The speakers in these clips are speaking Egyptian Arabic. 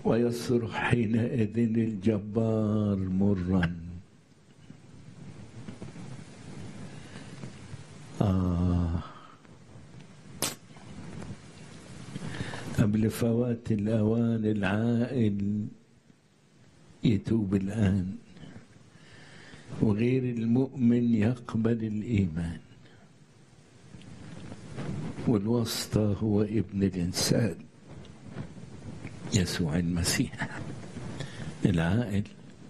ويصرخ حينئذ الجبار مرا آه قبل فوات الأوان العائل يتوب الآن وغير المؤمن يقبل الإيمان والواسطة هو ابن الإنسان يسوع المسيح العائل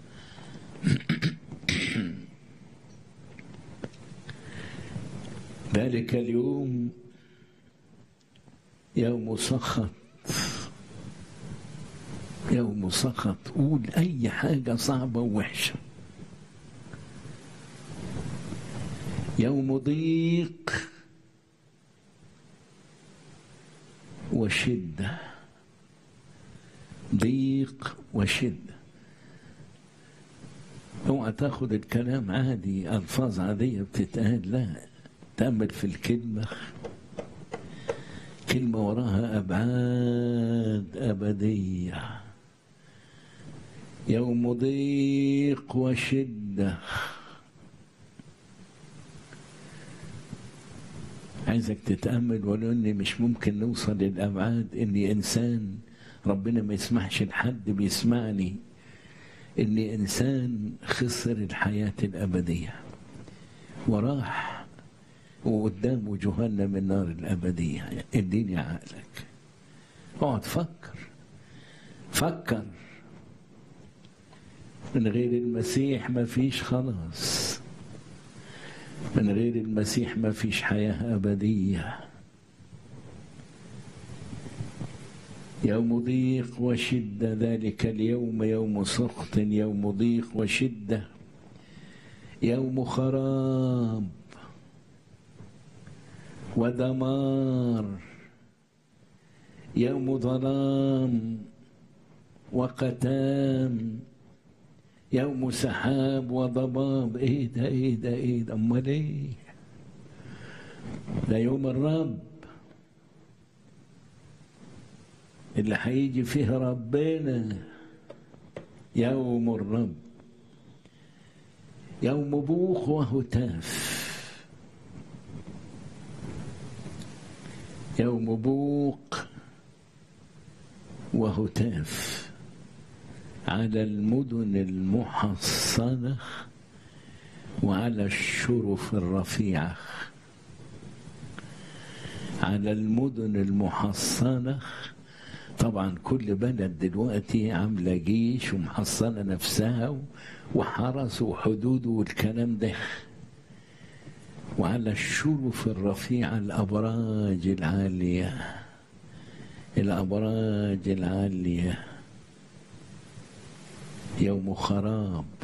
ذلك اليوم يوم سخط يوم سخط قول أي حاجة صعبة ووحشة يوم ضيق وشدة ضيق وشدة اوعى تاخد الكلام عادي ألفاظ عادية بتتقال لا تأمل في الكلمة كلمة وراها أبعاد أبدية يوم ضيق وشدة عايزك تتأمل ولو إني مش ممكن نوصل للأبعاد إني إنسان ربنا ما يسمحش لحد بيسمعني إني إنسان خسر الحياة الأبدية وراح وقدامه جهنم النار الأبدية اديني عقلك اقعد فكر فكر من غير المسيح ما فيش خلاص من غير المسيح ما فيش حياة أبدية يوم ضيق وشدة ذلك اليوم يوم سخط يوم ضيق وشدة يوم خراب ودمار يوم ظلام وقتام يوم سحاب وضباب ايه ده ايه ده ايه ده امال ايه ده يوم الرب اللي هيجي فيه ربنا يوم الرب يوم بوخ وهتاف يوم بوق وهتاف على المدن المحصنة وعلى الشرف الرفيعة على المدن المحصنة طبعا كل بلد دلوقتي عاملة جيش ومحصنة نفسها وحرس وحدود والكلام ده وعلى الشرف الرفيعة الأبراج العالية الأبراج العالية يوم خراب